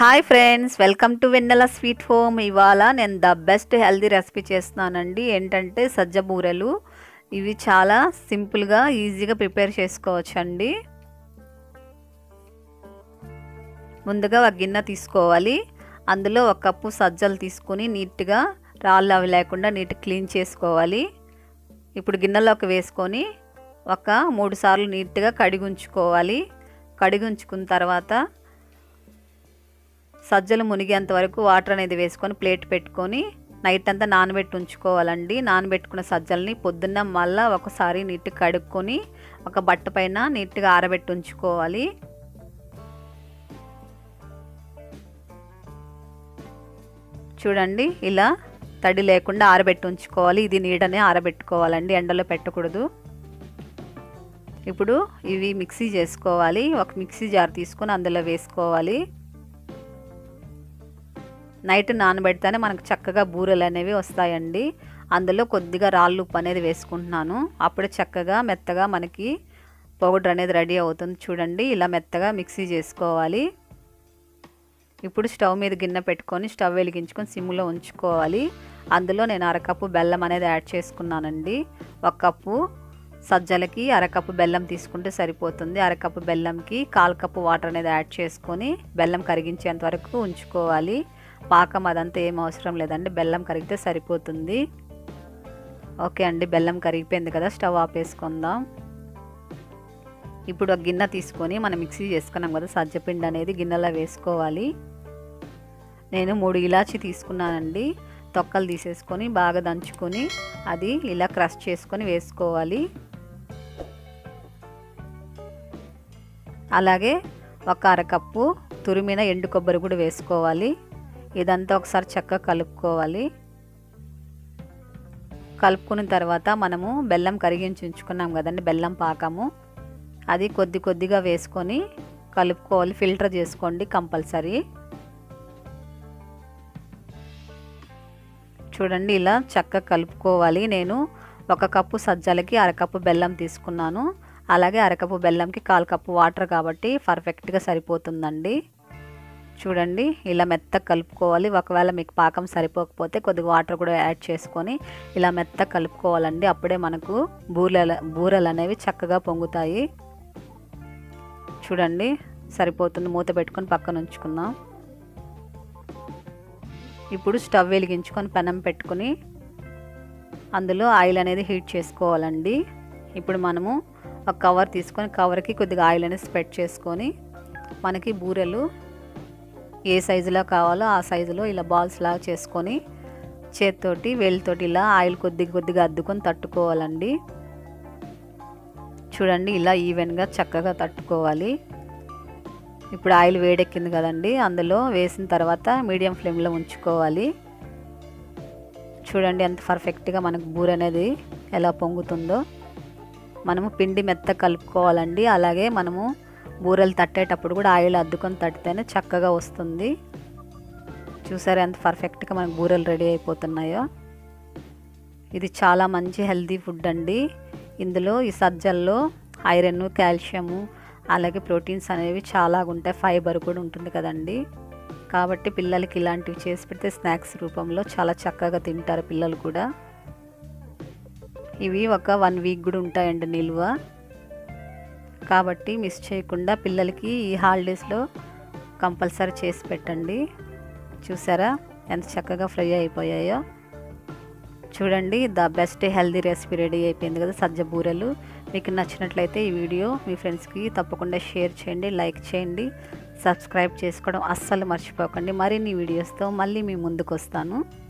hi friends welcome to Vennela sweet home ఇవాళ నేను the best healthy recipe చేస్తున్నానండి ఏంటంటే సజ్జ బూరెలు ఇవి చాలా సింపుల్గా ఈజీగా ప్రిపేర్ చేసుకోవచ్చండి ముందుగా ఒక గిన్నె తీసుకోవాలి అందులో ఒక కప్పు సజ్జలు తీసుకొని నీట్గా రాళ్ళు అవి లేకుండా నీట్ క్లీన్ చేసుకోవాలి ఇప్పుడు గిన్నెలోకి వేసుకొని ఒక మూడు సార్లు నీట్గా కడిగి ఉంచుకోవాలి కడిగి ఉంచుకున్న తర్వాత సజ్జలు మునిగేంత వరకు వాటర్ అనేది వేసుకొని ప్లేట్ పెట్టుకొని నైట్ అంతా నానబెట్టి ఉంచుకోవాలండి నానబెట్టుకున్న సజ్జల్ని పొద్దున్న మళ్ళీ ఒకసారి నీట్గా కడుక్కొని ఒక బట్ట పైన నీట్గా ఆరబెట్టి ఉంచుకోవాలి చూడండి ఇలా తడి లేకుండా ఆరబెట్టి ఉంచుకోవాలి ఇది నీడనే ఆరబెట్టుకోవాలండి ఎండలో పెట్టకూడదు ఇప్పుడు ఇవి మిక్సీ చేసుకోవాలి ఒక మిక్సీ జార్ తీసుకొని అందులో వేసుకోవాలి నైట్ నానబెడితేనే మనకు చక్కగా బూరెలు అనేవి వస్తాయండి అందులో కొద్దిగా రాళ్ళు ఉప్పు అనేది వేసుకుంటున్నాను అప్పుడే చక్కగా మెత్తగా మనకి పౌడర్ అనేది రెడీ అవుతుంది చూడండి ఇలా మెత్తగా మిక్సీ చేసుకోవాలి ఇప్పుడు స్టవ్ మీద గిన్నె పెట్టుకొని స్టవ్ వెలిగించుకొని సిమ్లో ఉంచుకోవాలి అందులో నేను అరకప్పు బెల్లం అనేది యాడ్ చేసుకున్నానండి ఒక కప్పు సజ్జలకి అరకప్పు బెల్లం తీసుకుంటే సరిపోతుంది అరకప్పు బెల్లంకి కాల్ కప్పు వాటర్ అనేది యాడ్ చేసుకొని బెల్లం కరిగించేంత వరకు ఉంచుకోవాలి పాకం అదంతా ఏం అవసరం లేదండి బెల్లం కరిగితే సరిపోతుంది ఓకే అండి బెల్లం కరిగిపోయింది కదా స్టవ్ ఆపేసుకుందాం ఇప్పుడు ఒక గిన్నె తీసుకొని మనం మిక్సీ చేసుకున్నాం కదా సజ్జపిండి అనేది గిన్నెలో వేసుకోవాలి నేను మూడు ఇలాచి తీసుకున్నానండి తొక్కలు తీసేసుకొని బాగా దంచుకొని అది ఇలా క్రష్ చేసుకొని వేసుకోవాలి అలాగే ఒక అరకప్పు తురిమిన ఎండు కొబ్బరి కూడా వేసుకోవాలి ఇదంతా ఒకసారి చక్కగా కలుపుకోవాలి కలుపుకున్న తర్వాత మనము బెల్లం కరిగించి ఉంచుకున్నాం కదండి బెల్లం పాకము అది కొద్ది కొద్దిగా వేసుకొని కలుపుకోవాలి ఫిల్టర్ చేసుకోండి కంపల్సరీ చూడండి ఇలా చక్కగా కలుపుకోవాలి నేను ఒక కప్పు సజ్జలకి అరకప్పు బెల్లం తీసుకున్నాను అలాగే అరకప్పు బెల్లంకి కాల్ కప్పు వాటర్ కాబట్టి పర్ఫెక్ట్గా సరిపోతుందండి చూడండి ఇలా మెత్తగా కలుపుకోవాలి ఒకవేళ మీకు పాకం సరిపోకపోతే కొద్దిగా వాటర్ కూడా యాడ్ చేసుకొని ఇలా మెత్తగా కలుపుకోవాలండి అప్పుడే మనకు బూరెల బూరెలు అనేవి చక్కగా పొంగుతాయి చూడండి సరిపోతుంది మూత పెట్టుకొని పక్కన ఉంచుకుందాం ఇప్పుడు స్టవ్ వెలిగించుకొని పెనం పెట్టుకొని అందులో ఆయిల్ అనేది హీట్ చేసుకోవాలండి ఇప్పుడు మనము ఒక కవర్ తీసుకొని కవర్కి కొద్దిగా ఆయిల్ అనేది స్ప్రెడ్ చేసుకొని మనకి బూరెలు ఏ సైజులో కావాలో ఆ సైజులో ఇలా బాల్స్ లాగా చేసుకొని చేతితోటి వేలితోటి ఇలా ఆయిల్ కొద్ది కొద్దిగా అద్దుకొని తట్టుకోవాలండి చూడండి ఇలా ఈవెన్గా చక్కగా తట్టుకోవాలి ఇప్పుడు ఆయిల్ వేడెక్కింది కదండి అందులో వేసిన తర్వాత మీడియం ఫ్లేమ్లో ఉంచుకోవాలి చూడండి ఎంత పర్ఫెక్ట్గా మనకు బూర అనేది ఎలా పొంగుతుందో మనము పిండి మెత్త కలుపుకోవాలండి అలాగే మనము బూరెలు తట్టేటప్పుడు కూడా ఆయిల్ అద్దుకొని తట్టితేనే చక్కగా వస్తుంది చూసారా ఎంత పర్ఫెక్ట్గా మనకు బూరెలు రెడీ అయిపోతున్నాయో ఇది చాలా మంచి హెల్తీ ఫుడ్ అండి ఇందులో ఈ సజ్జల్లో ఐరన్ కాల్షియము అలాగే ప్రోటీన్స్ అనేవి చాలా ఉంటాయి ఫైబర్ కూడా ఉంటుంది కదండి కాబట్టి పిల్లలకి ఇలాంటివి చేసి పెడితే స్నాక్స్ రూపంలో చాలా చక్కగా తింటారు పిల్లలు కూడా ఇవి ఒక వన్ వీక్ కూడా ఉంటాయండి నిల్వ కాబట్టి మిస్ చేయకుండా పిల్లలకి ఈ హాలిడేస్లో కంపల్సరీ చేసి పెట్టండి చూసారా ఎంత చక్కగా ఫ్రై అయిపోయాయో చూడండి the best healthy recipe ready అయిపోయింది కదా సజ్జ బూరెలు మీకు నచ్చినట్లయితే ఈ వీడియో మీ ఫ్రెండ్స్కి తప్పకుండా షేర్ చేయండి లైక్ చేయండి సబ్స్క్రైబ్ చేసుకోవడం అస్సలు మర్చిపోకండి మరిన్ని వీడియోస్తో మళ్ళీ మీ ముందుకు వస్తాను